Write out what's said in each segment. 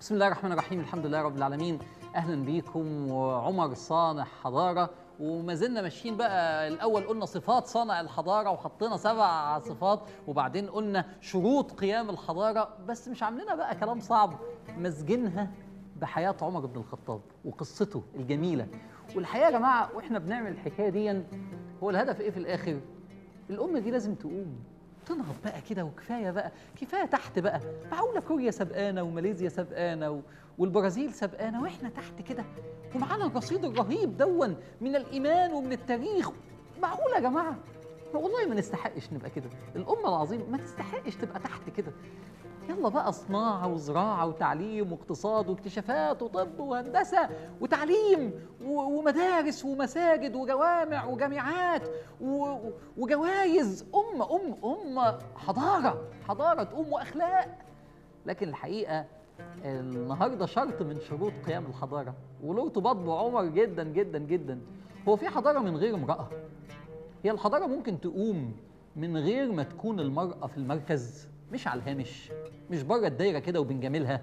بسم الله الرحمن الرحيم الحمد لله رب العالمين اهلا بيكم وعمر صانع حضاره وما زلنا ماشيين بقى الاول قلنا صفات صانع الحضاره وحطينا سبع صفات وبعدين قلنا شروط قيام الحضاره بس مش عاملينها بقى كلام صعب مزجنها بحياه عمر بن الخطاب وقصته الجميله والحقيقه يا جماعه واحنا بنعمل الحكايه دي هو الهدف ايه في الاخر الامه دي لازم تقوم تنهض بقى كده وكفايه بقى كفايه تحت بقى معقوله كوريا سبقانه وماليزيا سبقانه و... والبرازيل سبقانه واحنا تحت كده ومعانا الرصيد الرهيب دون من الايمان ومن التاريخ معقوله يا جماعه ما والله ما نستحقش نبقى كده الامه العظيمه ما تستحقش تبقى تحت كده يلا بقى صناعة وزراعة وتعليم واقتصاد واكتشافات وطب وهندسة وتعليم و- ومدارس ومساجد وجوامع وجامعات و- وجوائز أمة أم أمة حضارة حضارة تقوم وأخلاق لكن الحقيقة النهارده شرط من شروط قيام الحضارة وله ارتباط بعمر جدا جدا جدا هو في حضارة من غير امرأة هي الحضارة ممكن تقوم من غير ما تكون المرأة في المركز مش على الهامش مش بره الدايرة كده وبنجاملها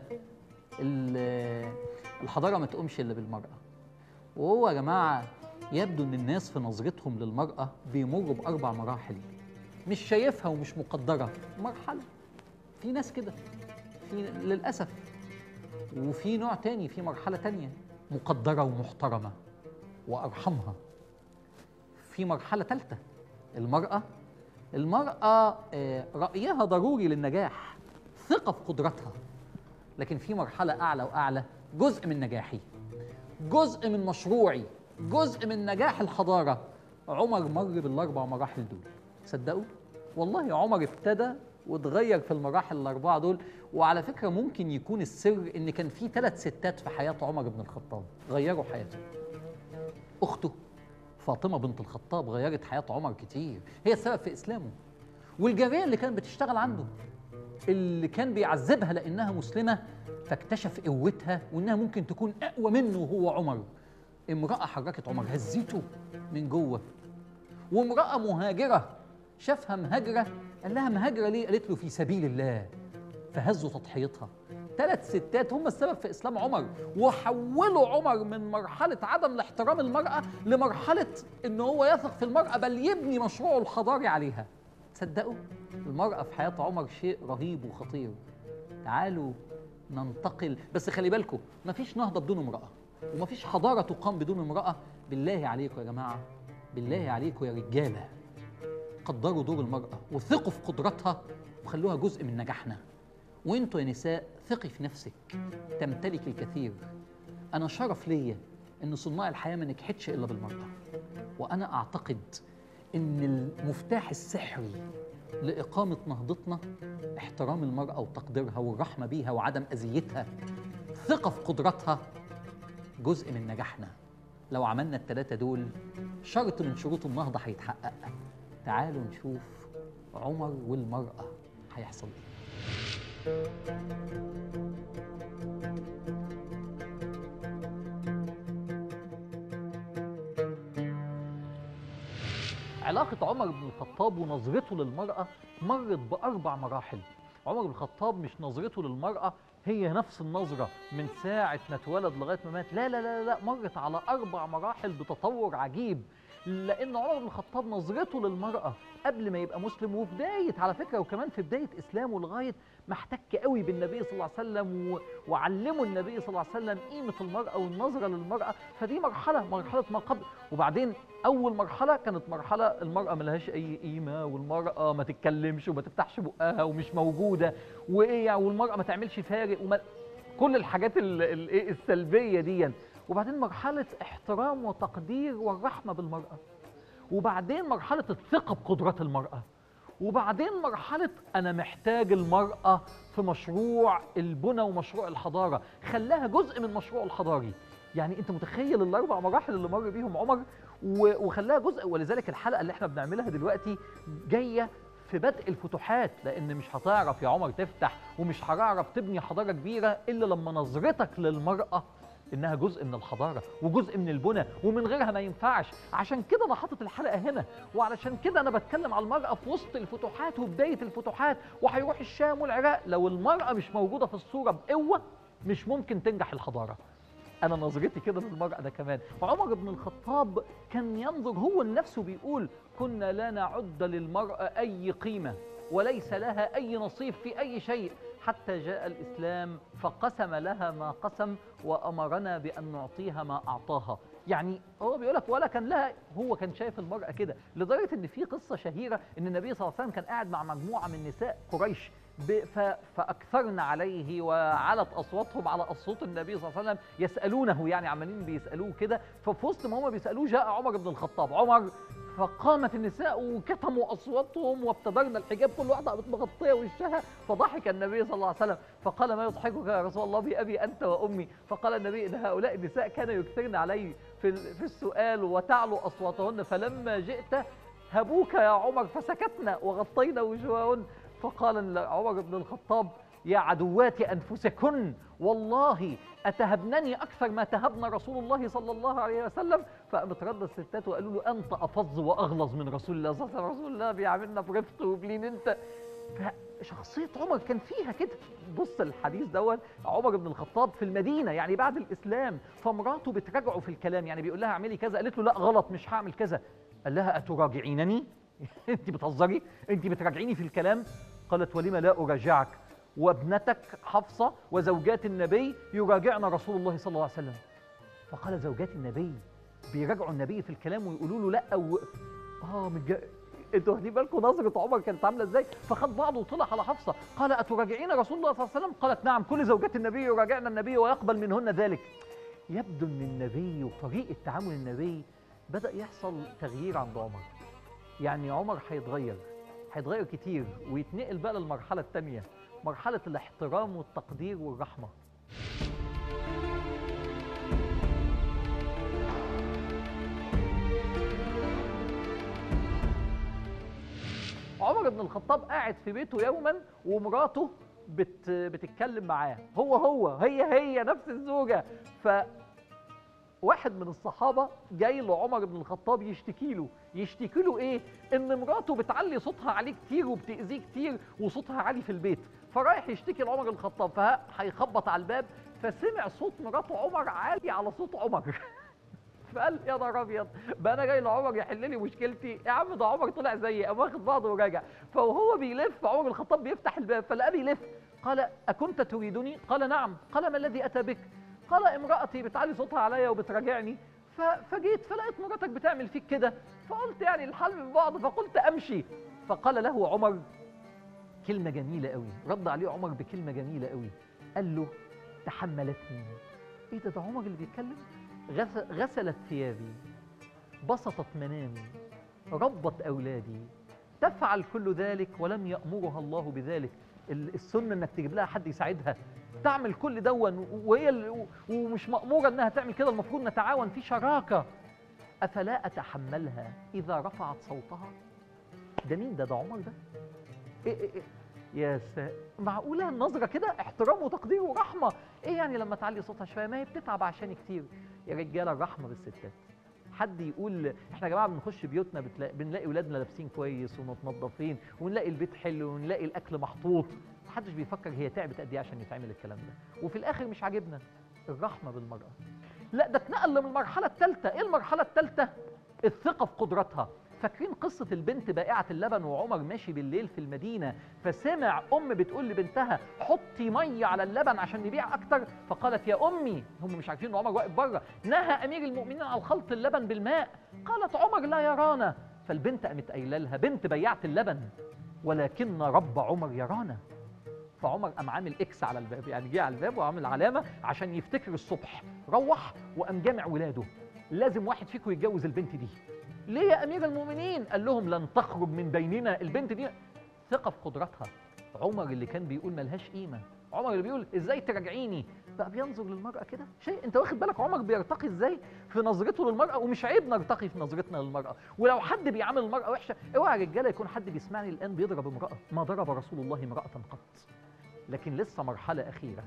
ال- الحضارة ما تقومش إلا بالمرأة وهو يا جماعة يبدو إن الناس في نظرتهم للمرأة بيمروا بأربع مراحل مش شايفها ومش مقدرة مرحلة في ناس كده في للأسف وفي نوع تاني في مرحلة تانية مقدرة ومحترمة وأرحمها في مرحلة ثالثة المرأة المرأة آه، رأيها ضروري للنجاح ثقة في قدرتها لكن في مرحلة أعلى وأعلى جزء من نجاحي جزء من مشروعي جزء من نجاح الحضارة عمر مر بالأربع مراحل دول تصدقوا؟ والله عمر ابتدى واتغير في المراحل الأربعة دول وعلى فكرة ممكن يكون السر إن كان في ثلاث ستات في حياة عمر بن الخطاب غيروا حياته أخته فاطمة بنت الخطاب غيرت حياة عمر كتير هي السبب في إسلامه والجارية اللي كانت بتشتغل عنده اللي كان بيعذبها لأنها مسلمة فاكتشف قوتها وإنها ممكن تكون أقوى منه وهو عمر امرأة حركت عمر هزته من جوه وامرأة مهاجرة شافها مهاجرة قال لها مهاجرة ليه؟ قالت له في سبيل الله فهزوا تضحيتها ثلاث ستات هم السبب في اسلام عمر وحولوا عمر من مرحله عدم الاحترام المراه لمرحله ان هو يثق في المراه بل يبني مشروعه الحضاري عليها تصدقوا المراه في حياه عمر شيء رهيب وخطير تعالوا ننتقل بس خلي بالكم مفيش نهضه بدون امراه ومفيش حضاره تقام بدون امراه بالله عليكم يا جماعه بالله عليكم يا رجاله قدروا دور المراه وثقوا في قدراتها وخلوها جزء من نجاحنا وانتوا يا نساء ثقي في نفسك تمتلك الكثير انا شرف ليا ان صناع الحياه ما نجحتش الا بالمراه وانا اعتقد ان المفتاح السحري لاقامه نهضتنا احترام المراه وتقديرها والرحمه بيها وعدم اذيتها ثقه في قدراتها جزء من نجاحنا لو عملنا الثلاثه دول شرط من شروط النهضه هيتحقق تعالوا نشوف عمر والمراه هيحصل ايه علاقة عمر بن الخطاب ونظرته للمرأة مرت بأربع مراحل عمر بن الخطاب مش نظرته للمرأة هي نفس النظرة من ساعة ما اتولد لغاية ما مات لا لا لا لا مرت على أربع مراحل بتطور عجيب لأن عمر بن الخطاب نظرته للمرأة قبل ما يبقى مسلم وبداية على فكرة وكمان في بداية إسلامه لغاية ما احتك قوي بالنبي صلى الله عليه وسلم و... وعلمه النبي صلى الله عليه وسلم قيمة المرأة والنظرة للمرأة فدي مرحلة مرحلة ما قبل وبعدين أول مرحلة كانت مرحلة المرأة ملهاش أي قيمة والمرأة ما تتكلمش وما تفتحش بقها ومش موجودة وإيه يعني والمرأة ما تعملش فارق وما كل الحاجات ال- ال- إيه السلبية دي وبعدين مرحلة احترام وتقدير والرحمة بالمرأة وبعدين مرحلة الثقة بقدرات المرأة وبعدين مرحلة أنا محتاج المرأة في مشروع البنى ومشروع الحضارة خلاها جزء من مشروع الحضاري يعني أنت متخيل الأربع مراحل اللي مر بيهم عمر و- وخلاها جزء ولذلك الحلقة اللي احنا بنعملها دلوقتي جاية في بدء الفتوحات لأن مش هتعرف يا عمر تفتح ومش هتعرف تبني حضارة كبيرة إلا لما نظرتك للمرأة انها جزء من الحضاره وجزء من البنى ومن غيرها ما ينفعش عشان كده انا حاطط الحلقه هنا وعلشان كده انا بتكلم على المراه في وسط الفتوحات وبدايه الفتوحات وهيروح الشام والعراق لو المراه مش موجوده في الصوره بقوه مش ممكن تنجح الحضاره انا نظرتي كده للمراه ده كمان عمر بن الخطاب كان ينظر هو لنفسه بيقول كنا لا نعد للمراه اي قيمه وليس لها اي نصيب في اي شيء حتى جاء الاسلام فقسم لها ما قسم وامرنا بان نعطيها ما اعطاها يعني هو بيقول لك ولا كان لها هو كان شايف المراه كده لدرجه ان في قصه شهيره ان النبي صلى الله عليه وسلم كان قاعد مع مجموعه من نساء قريش ب- ف- فاكثرن عليه وعلت اصواتهم على صوت النبي صلى الله عليه وسلم يسالونه يعني عمالين بيسالوه كده ففي وسط ما هم بيسالوه جاء عمر بن الخطاب عمر فقامت النساء وكتموا اصواتهم وابتدرن الحجاب كل واحده قامت مغطيه وشها فضحك النبي صلى الله عليه وسلم فقال ما يضحكك يا رسول الله بابي انت وامي فقال النبي ان هؤلاء النساء كانوا يكثرن علي في ال- في السؤال وتعلو اصواتهن فلما جئت هبوك يا عمر فسكتنا وغطينا وجوههن فقال عمر بن الخطاب يا عدوات انفسكن والله اتهبنني اكثر ما تهبنا رسول الله صلى الله عليه وسلم فقامت رد الستات وقالوا له انت افظ واغلظ من رسول الله صلى الله عليه وسلم رسول الله بيعاملنا برفق وبلين انت فشخصية عمر كان فيها كده بص الحديث دوت عمر بن الخطاب في المدينة يعني بعد الإسلام فمراته بتراجعه في الكلام يعني بيقول لها اعملي كذا قالت له لا غلط مش هعمل كذا قال لها أتراجعينني أنت بتهزري أنت بتراجعيني في الكلام قالت ولم لا أراجعك وابنتك حفصة وزوجات النبي يراجعن رسول الله صلى الله عليه وسلم فقال زوجات النبي بيراجعوا النبي في الكلام ويقولوا له لا و... اه متج... انتوا واخدين بالكم نظره عمر كانت عامله ازاي فخد بعضه وطلع على حفصه قال اتراجعين رسول الله صلى الله عليه وسلم قالت نعم كل زوجات النبي يراجعن النبي ويقبل منهن ذلك يبدو ان النبي وطريقه تعامل النبي بدا يحصل تغيير عند عمر يعني عمر هيتغير هيتغير كتير ويتنقل بقى للمرحله الثانيه مرحله الاحترام والتقدير والرحمه عمر بن الخطاب قاعد في بيته يوما ومراته بت بتتكلم معاه هو هو هي هي نفس الزوجه ف واحد من الصحابه جاي لعمر بن الخطاب يشتكي له يشتكي له ايه ان مراته بتعلي صوتها عليه كتير وبتاذيه كتير وصوتها عالي في البيت فرايح يشتكي لعمر بن الخطاب فهيخبط على الباب فسمع صوت مرات عمر عالي على صوت عمر فقال يا نهار ابيض بقى انا جاي لعمر يحل لي مشكلتي يا عم ده عمر طلع زيي قام واخد بعضه وراجع فوهو بيلف عمر بن الخطاب بيفتح الباب فلقاه بيلف قال اكنت تريدني قال نعم قال ما الذي اتى بك قال امرأتي بتعلي صوتها عليا وبتراجعني ف- فجيت فلقيت مراتك بتعمل فيك كده فقلت يعني الحل من بعض فقلت امشي فقال له عمر كلمة جميلة قوي رد عليه عمر بكلمة جميلة قوي قال له تحملتني ايه ده ده عمر اللي بيتكلم غس- غسلت ثيابي بسطت منامي ربت اولادي تفعل كل ذلك ولم يامرها الله بذلك ال- السنه انك تجيب لها حد يساعدها تعمل كل دون وهي ال- ومش ماموره انها تعمل كده المفروض نتعاون في شراكه افلا اتحملها اذا رفعت صوتها ده مين ده ده عمر ده إيه إيه إيه يا س... معقوله النظره كده احترام وتقدير ورحمه ايه يعني لما تعلي صوتها شويه ما هي بتتعب عشان كتير يا رجاله الرحمه بالستات حد يقول احنا يا جماعه بنخش بيوتنا بتلاقي بنلاقي ولادنا لابسين كويس ومتنضفين ونلاقي البيت حلو ونلاقي الاكل محطوط محدش بيفكر هي تعبت قد ايه عشان يتعمل الكلام ده وفي الاخر مش عاجبنا الرحمه بالمراه لا ده اتنقل للمرحله الثالثه ايه المرحله الثالثه الثقه في قدراتها فاكرين قصة البنت بائعة اللبن وعمر ماشي بالليل في المدينة فسمع أم بتقول لبنتها حطي مية على اللبن عشان نبيع أكتر فقالت يا أمي هم مش عارفين إن عمر واقف بره نهى أمير المؤمنين عن خلط اللبن بالماء قالت عمر لا يرانا فالبنت قامت قايله لها بنت بياعة اللبن ولكن رب عمر يرانا فعمر قام عامل اكس على الباب يعني جه على الباب وعامل علامه عشان يفتكر الصبح روح وقام جامع ولاده لازم واحد فيكم يتجوز البنت دي ليه يا امير المؤمنين قال لهم لن تخرج من بيننا البنت دي ثقه في قدراتها عمر اللي كان بيقول ملهاش قيمه عمر اللي بيقول ازاي تراجعيني بقى بينظر للمراه كده شيء انت واخد بالك عمر بيرتقي ازاي في نظرته للمراه ومش عيب نرتقي في نظرتنا للمراه ولو حد بيعامل المراه وحشه اوعى يا رجاله يكون حد بيسمعني الان بيضرب امراه ما ضرب رسول الله امراه قط لكن لسه مرحله اخيره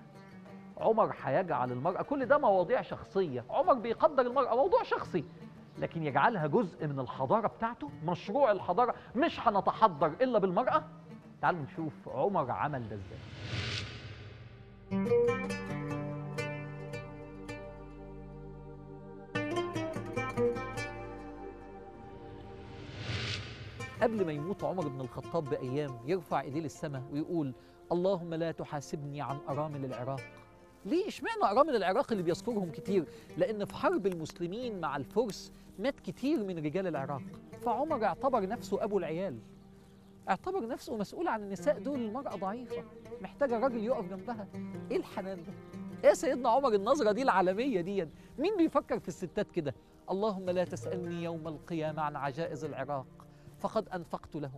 عمر هيجعل المرأة كل ده مواضيع شخصية عمر بيقدر المرأة موضوع شخصي لكن يجعلها جزء من الحضارة بتاعته مشروع الحضارة مش هنتحضر إلا بالمرأة تعالوا نشوف عمر عمل ده ازاي قبل ما يموت عمر بن الخطاب بايام يرفع ايديه للسماء ويقول اللهم لا تحاسبني عن ارامل العراق ليه اشمعنى ارامل العراق اللي بيذكرهم كتير لان في حرب المسلمين مع الفرس مات كتير من رجال العراق فعمر اعتبر نفسه ابو العيال اعتبر نفسه مسؤول عن النساء دول المرأة ضعيفة محتاجة راجل يقف جنبها ايه الحنان ده ايه يا سيدنا عمر النظرة دي العالمية دي مين بيفكر في الستات كده اللهم لا تسألني يوم القيامة عن عجائز العراق فقد أنفقت لهم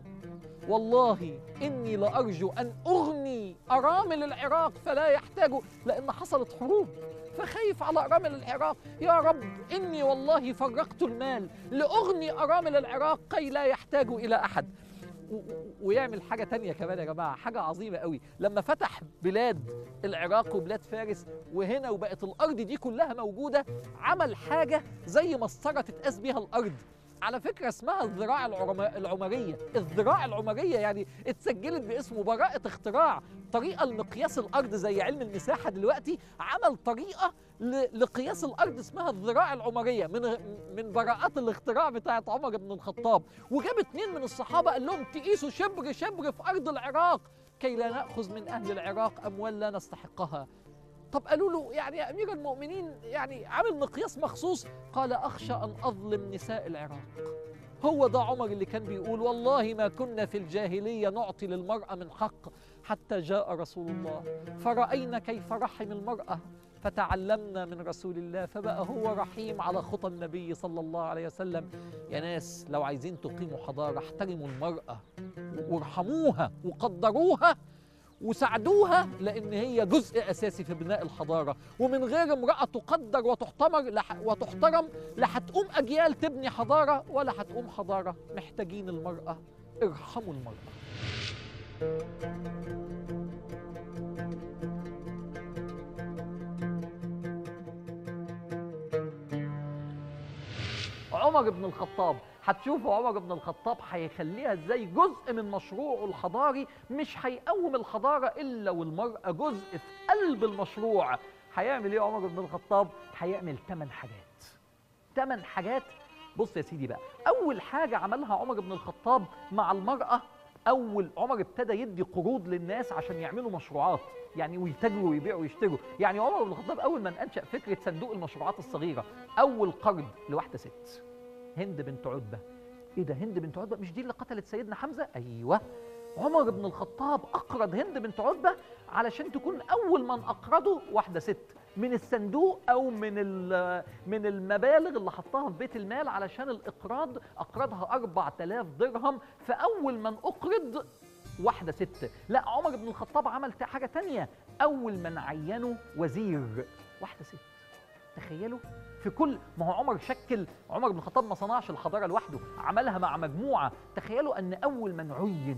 والله إني لأرجو أن أغني أرامل العراق فلا يحتاجوا لأن حصلت حروب فخايف على أرامل العراق يا رب إني والله فرقت المال لأغني أرامل العراق كي لا يحتاجوا إلى أحد و- و- ويعمل حاجة تانية كمان يا جماعة حاجة عظيمة قوي لما فتح بلاد العراق وبلاد فارس وهنا وبقت الأرض دي كلها موجودة عمل حاجة زي مسطرة تتقاس بيها الأرض على فكرة اسمها الذراع العرم- العمرية الذراع العمرية يعني اتسجلت باسمه براءة اختراع طريقة لمقياس الأرض زي علم المساحة دلوقتي عمل طريقة ل- لقياس الأرض اسمها الذراع العمرية من من براءات الاختراع بتاعت عمر بن الخطاب وجاب اتنين من الصحابة قال لهم تقيسوا شبر شبر في أرض العراق كي لا نأخذ من أهل العراق أموال لا نستحقها طب قالوا له يعني يا أمير المؤمنين يعني عامل مقياس مخصوص قال أخشى أن أظلم نساء العراق هو ده عمر اللي كان بيقول والله ما كنا في الجاهلية نعطي للمرأة من حق حتى جاء رسول الله فرأينا كيف رحم المرأة فتعلمنا من رسول الله فبقى هو رحيم على خطى النبي صلى الله عليه وسلم يا ناس لو عايزين تقيموا حضارة احترموا المرأة وارحموها وقدروها وساعدوها لان هي جزء اساسي في بناء الحضاره ومن غير امراه تقدر وتحتمر لح وتحترم لا هتقوم اجيال تبني حضاره ولا هتقوم حضاره محتاجين المراه ارحموا المراه عمر بن الخطاب هتشوفوا عمر بن الخطاب هيخليها ازاي جزء من مشروعه الحضاري مش هيقوم الحضاره الا والمراه جزء في قلب المشروع هيعمل ايه عمر بن الخطاب هيعمل ثمان حاجات ثمان حاجات بص يا سيدي بقى اول حاجه عملها عمر بن الخطاب مع المراه اول عمر ابتدى يدي قروض للناس عشان يعملوا مشروعات يعني ويتاجروا ويبيعوا ويشتروا يعني عمر بن الخطاب اول ما انشا فكره صندوق المشروعات الصغيره اول قرض لواحده ست هند بنت عتبه ايه ده هند بنت عتبه مش دي اللي قتلت سيدنا حمزه ايوه عمر بن الخطاب اقرض هند بنت عتبه علشان تكون اول من اقرضه واحده ست من الصندوق او من ال- من المبالغ اللي حطها في بيت المال علشان الاقراض اقرضها 4000 درهم فاول من اقرض واحده ست لا عمر بن الخطاب عمل تا- حاجه تانية اول من عينه وزير واحده ست تخيلوا في كل ما هو عمر شكل عمر بن الخطاب ما صنعش الحضاره لوحده عملها مع مجموعه تخيلوا ان اول من عين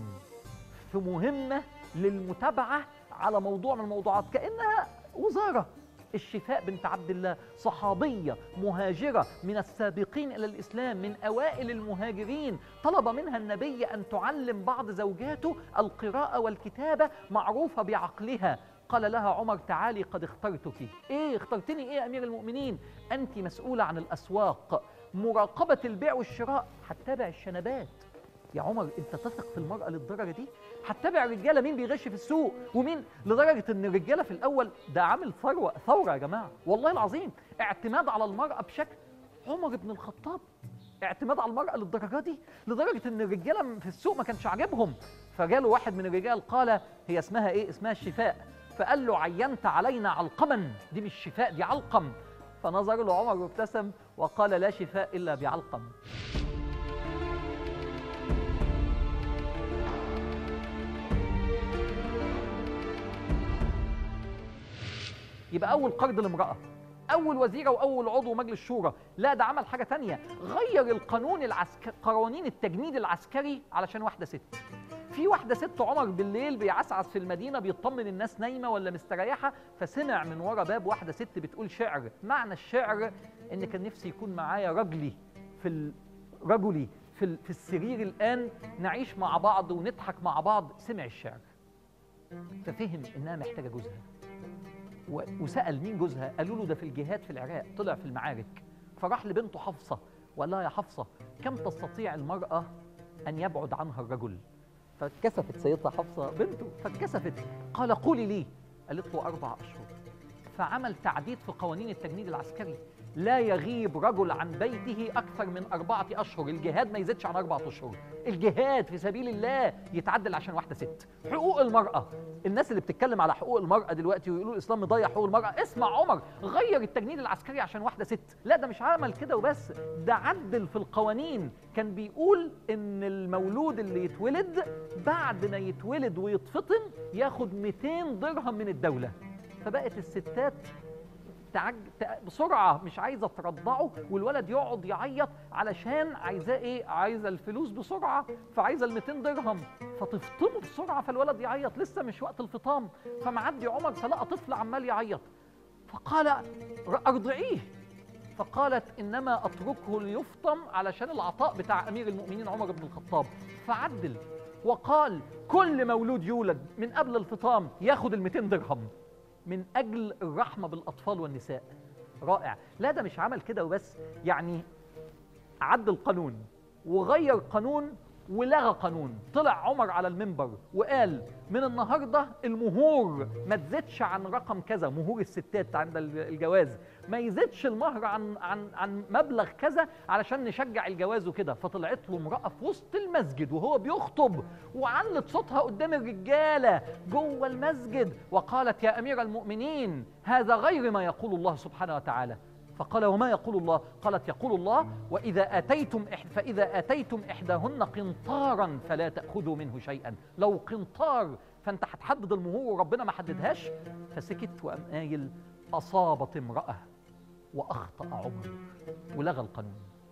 في مهمه للمتابعه على موضوع من الموضوعات كانها وزاره الشفاء بنت عبد الله صحابيه مهاجره من السابقين الى الاسلام من اوائل المهاجرين طلب منها النبي ان تعلم بعض زوجاته القراءه والكتابه معروفه بعقلها قال لها عمر تعالي قد اخترتك ايه اخترتني ايه يا امير المؤمنين انت مسؤوله عن الاسواق مراقبه البيع والشراء هتتابع الشنبات يا عمر انت تثق في المراه للدرجه دي هتتابع الرجاله مين بيغش في السوق ومين لدرجه ان الرجاله في الاول ده عامل ثروه ثوره يا جماعه والله العظيم اعتماد على المراه بشكل عمر بن الخطاب اعتماد على المرأة للدرجة دي لدرجة ان الرجالة في السوق ما كانش عاجبهم فجاله واحد من الرجال قال هي اسمها ايه اسمها الشفاء فقال له عينت علينا علقما دي مش شفاء دي علقم فنظر له عمر وابتسم وقال لا شفاء الا بعلقم يبقى اول قرض لامراه اول وزيره واول عضو مجلس شورى لا ده عمل حاجه تانية غير القانون العسكري قوانين التجنيد العسكري علشان واحده ست في واحده ست عمر بالليل بيعسعس في المدينه بيطمن الناس نايمه ولا مستريحه فسمع من ورا باب واحده ست بتقول شعر معنى الشعر ان كان نفسي يكون معايا رجلي في ال... رجلي في, ال... في السرير الان نعيش مع بعض ونضحك مع بعض سمع الشعر ففهم انها محتاجه جوزها و- وسأل مين جوزها قالوا له ده في الجهاد في العراق طلع في المعارك فراح لبنته حفصة وقال لها يا حفصة كم تستطيع المرأة ان يبعد عنها الرجل فاتكسفت سيدة حفصة بنته فاتكسفت قال قولي لي قالت له أربع أشهر فعمل تعديد في قوانين التجنيد العسكري لا يغيب رجل عن بيته أكثر من أربعة أشهر الجهاد ما يزيدش عن أربعة أشهر الجهاد في سبيل الله يتعدل عشان واحدة ست حقوق المرأة الناس اللي بتتكلم على حقوق المرأة دلوقتي ويقولوا الإسلام مضيع حقوق المرأة اسمع عمر غير التجنيد العسكري عشان واحدة ست لا ده مش عمل كده وبس ده عدل في القوانين كان بيقول إن المولود اللي يتولد بعد ما يتولد ويتفطن ياخد 200 درهم من الدولة فبقت الستات تعج... تع- بسرعه مش عايزه ترضعه والولد يقعد يعيط علشان عايزاه ايه؟ عايزه الفلوس بسرعه فعايزه ال 200 درهم فتفطمه بسرعه فالولد يعيط لسه مش وقت الفطام فمعدي عمر فلقى طفل عمال يعيط فقال ر- ارضعيه فقالت انما اتركه ليفطم علشان العطاء بتاع امير المؤمنين عمر بن الخطاب فعدل وقال كل مولود يولد من قبل الفطام ياخد ال 200 درهم من اجل الرحمه بالاطفال والنساء رائع لا ده مش عمل كده وبس يعني عدل قانون وغير قانون ولغى قانون طلع عمر على المنبر وقال من النهارده المهور ما تزيدش عن رقم كذا مهور الستات عند الجواز ما يزيدش المهر عن عن عن مبلغ كذا علشان نشجع الجواز وكده فطلعت له امراه في وسط المسجد وهو بيخطب وعلت صوتها قدام الرجاله جوه المسجد وقالت يا امير المؤمنين هذا غير ما يقول الله سبحانه وتعالى فقال وما يقول الله قالت يقول الله وإذا أتيتم إح فإذا أتيتم إحداهن قنطارا فلا تأخذوا منه شيئا لو قنطار فأنت هتحدد المهور وربنا ما حددهاش فسكت وقام قايل أصابت امرأة وأخطأ عمر ولغى القانون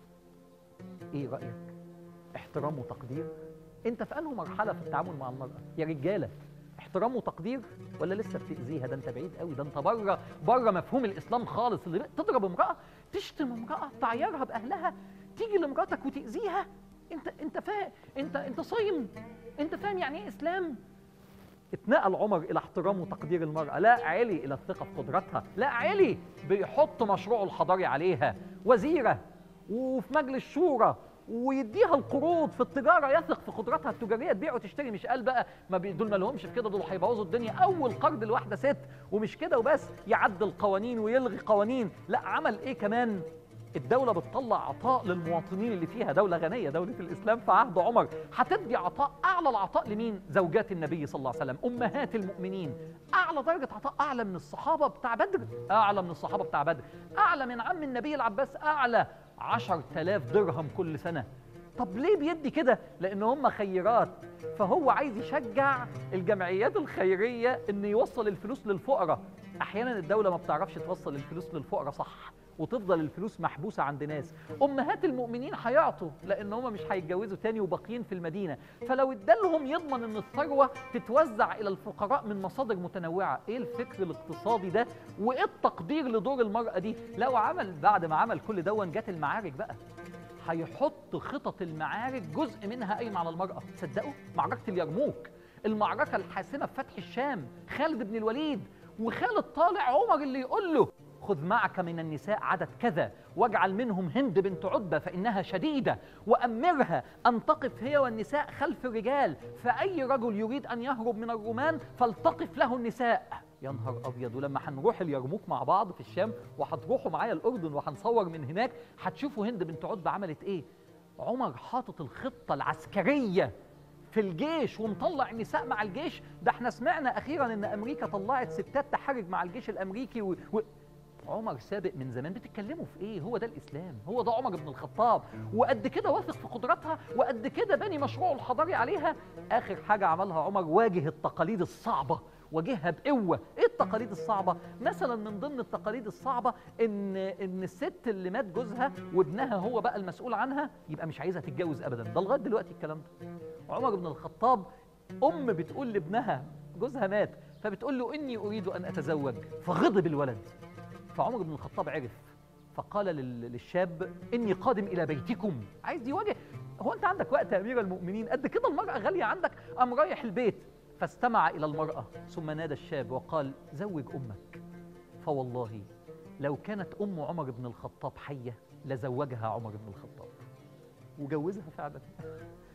إيه رأيك؟ احترام وتقدير انت في انهي مرحله في التعامل مع المراه يا رجاله احترام وتقدير ولا لسه بتاذيها ده انت بعيد قوي ده انت بره بره مفهوم الاسلام خالص اللي تضرب امراه تشتم امراه تعيرها باهلها تيجي لمراتك وتاذيها انت انت فاهم انت انت صايم انت فاهم يعني ايه اسلام اتنقل عمر الى احترام وتقدير المراه لا علي الى الثقه في قدرتها لا علي بيحط مشروعه الحضاري عليها وزيره وفي مجلس شورى ويديها القروض في التجاره يثق في قدراتها التجاريه تبيع وتشتري مش قال بقى ما بي- دول ما لهمش في كده دول هيبوظوا الدنيا اول قرض لواحده ست ومش كده وبس يعدل قوانين ويلغي قوانين لا عمل ايه كمان الدولة بتطلع عطاء للمواطنين اللي فيها دولة غنية دولة الإسلام في عهد عمر هتدي عطاء أعلى العطاء لمين؟ زوجات النبي صلى الله عليه وسلم أمهات المؤمنين أعلى درجة عطاء أعلى من الصحابة بتاع بدر أعلى من الصحابة بتاع بدر أعلى من عم النبي العباس أعلى عشر تلاف درهم كل سنة طب ليه بيدي كده؟ لأن هم خيرات فهو عايز يشجع الجمعيات الخيرية إن يوصل الفلوس للفقراء أحيانا الدولة ما بتعرفش توصل الفلوس للفقراء صح وتفضل الفلوس محبوسة عند ناس أمهات المؤمنين هيعطوا لأن هم مش هيتجوزوا تاني وباقيين في المدينة فلو ادالهم يضمن أن الثروة تتوزع إلى الفقراء من مصادر متنوعة إيه الفكر الاقتصادي ده وإيه التقدير لدور المرأة دي لو عمل بعد ما عمل كل دون جت المعارك بقى هيحط خطط المعارك جزء منها قايم على المرأة تصدقوا معركة اليرموك المعركة الحاسمة في فتح الشام خالد بن الوليد وخالد طالع عمر اللي يقول له خذ معك من النساء عدد كذا واجعل منهم هند بنت عتبة فإنها شديدة وأمرها أن تقف هي والنساء خلف الرجال فأي رجل يريد أن يهرب من الرومان فلتقف له النساء يا نهار أبيض ولما هنروح اليرموك مع بعض في الشام وهتروحوا معايا الأردن وهنصور من هناك هتشوفوا هند بنت عتبة عملت إيه عمر حاطط الخطة العسكرية في الجيش ومطلع النساء مع الجيش ده احنا سمعنا اخيرا ان امريكا طلعت ستات تحرج مع الجيش الامريكي و... و... عمر سابق من زمان بتتكلموا في ايه هو ده الاسلام هو ده عمر بن الخطاب وقد كده واثق في قدراتها وقد كده بني مشروعه الحضاري عليها اخر حاجه عملها عمر واجه التقاليد الصعبه واجهها بقوه ايه التقاليد الصعبه مثلا من ضمن التقاليد الصعبه ان ان الست اللي مات جوزها وابنها هو بقى المسؤول عنها يبقى مش عايزها تتجوز ابدا ده لغايه دلوقتي الكلام ده عمر بن الخطاب ام بتقول لابنها جوزها مات فبتقول له اني اريد ان اتزوج فغضب الولد فعمر بن الخطاب عرف فقال لل- للشاب اني قادم الى بيتكم عايز يواجه هو انت عندك وقت يا امير المؤمنين قد كده المراه غاليه عندك قام رايح البيت فاستمع الى المراه ثم نادى الشاب وقال زوج امك فوالله لو كانت ام عمر بن الخطاب حيه لزوجها عمر بن الخطاب وجوزها فعلا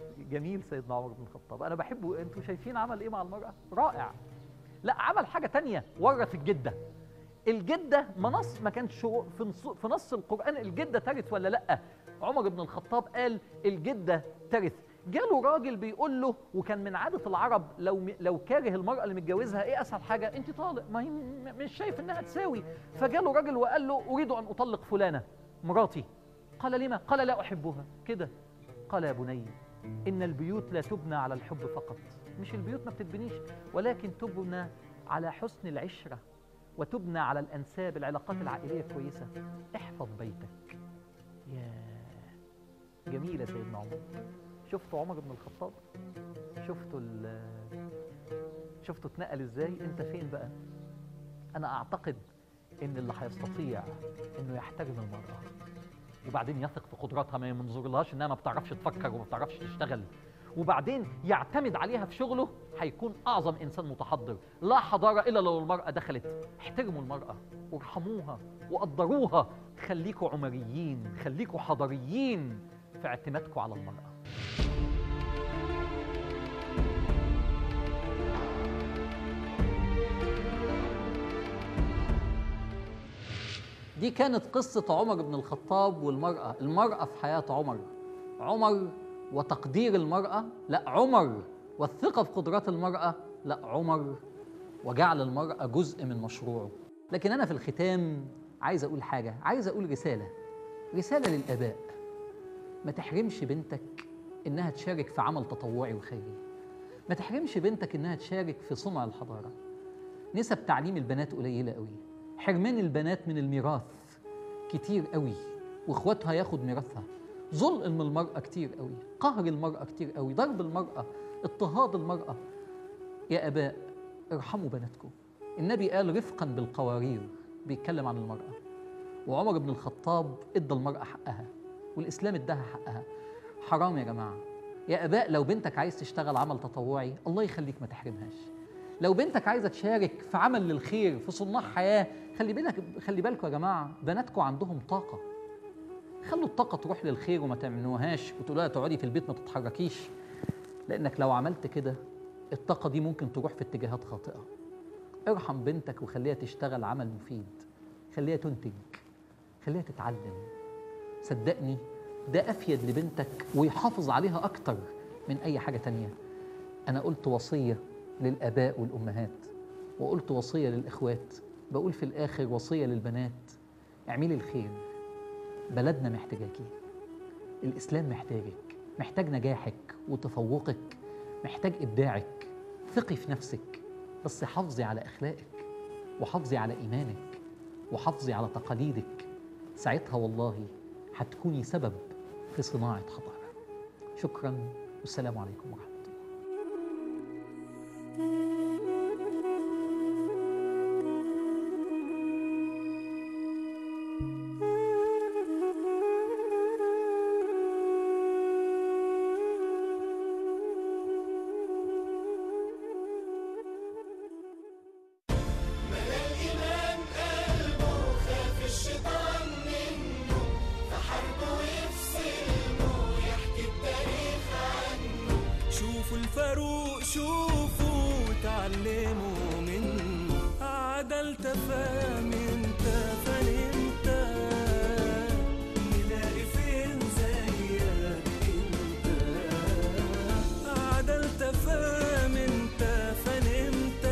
جميل سيدنا عمر بن الخطاب انا بحبه انتوا شايفين عمل ايه مع المراه رائع لا عمل حاجه تانية ورث الجده الجده ما نص ما كانش في نص في نص القران الجده ترث ولا لا عمر بن الخطاب قال الجده ترث جاله راجل بيقول له وكان من عاده العرب لو لو كاره المراه اللي متجوزها ايه اسهل حاجه انت طالق ما هي مش شايف انها تساوي فجاله راجل وقال له اريد ان اطلق فلانه مراتي قال لما قال لا احبها كده قال يا بني ان البيوت لا تبنى على الحب فقط مش البيوت ما بتتبنيش ولكن تبنى على حسن العشره وتبنى على الانساب العلاقات العائليه كويسه احفظ بيتك يا جميله سيدنا عمر شفتوا عمر بن الخطاب شفتوا ال شفتوا اتنقل ازاي انت فين بقى انا اعتقد ان اللي هيستطيع انه يحترم المراه وبعدين يثق في قدراتها ما ينظرلهاش انها ما بتعرفش تفكر وما بتعرفش تشتغل وبعدين يعتمد عليها في شغله هيكون اعظم انسان متحضر لا حضاره الا لو المراه دخلت احترموا المراه وارحموها وقدروها خليكوا عمريين خليكوا حضاريين في اعتمادكم على المراه دي كانت قصة عمر بن الخطاب والمرأة المرأة في حياة عمر عمر وتقدير المرأة لا عمر والثقة في قدرات المرأة لا عمر وجعل المرأة جزء من مشروعه لكن أنا في الختام عايز أقول حاجة عايز أقول رسالة رسالة للآباء ما تحرمش بنتك إنها تشارك في عمل تطوعي وخيري ما تحرمش بنتك إنها تشارك في صنع الحضارة نسب تعليم البنات قليلة قوي حرمان البنات من الميراث كتير قوي واخواتها ياخد ميراثها ظلم المرأة كتير قوي قهر المرأة كتير قوي ضرب المرأة اضطهاد المرأة يا آباء ارحموا بناتكم النبي قال رفقا بالقوارير بيتكلم عن المرأة وعمر بن الخطاب ادى المرأة حقها والإسلام اداها حقها حرام يا جماعة يا آباء لو بنتك عايز تشتغل عمل تطوعي الله يخليك ما تحرمهاش لو بنتك عايزه تشارك في عمل للخير في صناع حياه خلي بالك خلي بالكم يا جماعه بناتكم عندهم طاقه خلوا الطاقه تروح للخير وما تعملوهاش وتقولوا لها تقعدي في البيت ما تتحركيش لانك لو عملت كده الطاقه دي ممكن تروح في اتجاهات خاطئه ارحم بنتك وخليها تشتغل عمل مفيد خليها تنتج خليها تتعلم صدقني ده افيد لبنتك ويحافظ عليها اكتر من اي حاجه تانيه انا قلت وصيه للآباء والأمهات وقلت وصية للإخوات بقول في الآخر وصية للبنات اعملي الخير بلدنا محتاجاكي الإسلام محتاجك محتاج نجاحك وتفوقك محتاج إبداعك ثقي في نفسك بس حافظي على أخلاقك وحافظي على إيمانك وحافظي على تقاليدك ساعتها والله هتكوني سبب في صناعة حضارة شكرا والسلام عليكم ورحمة الله شوفوا الفاروق شوفوا تعلموا منه عدل تفهم انت فنمت نلاقي فين زيك انت عدل تفهم انت فنمت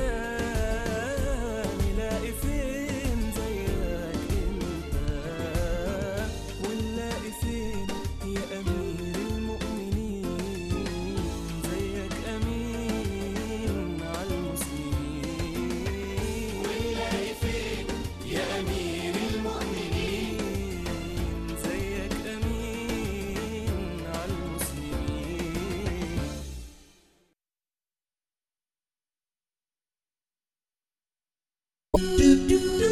نلاقي فين زيك انت ونلاقي فين يا امير المؤمنين زيك امين على المسلمين ونلاقي فين يا امير المؤمنين زيك امين على المسلمين do do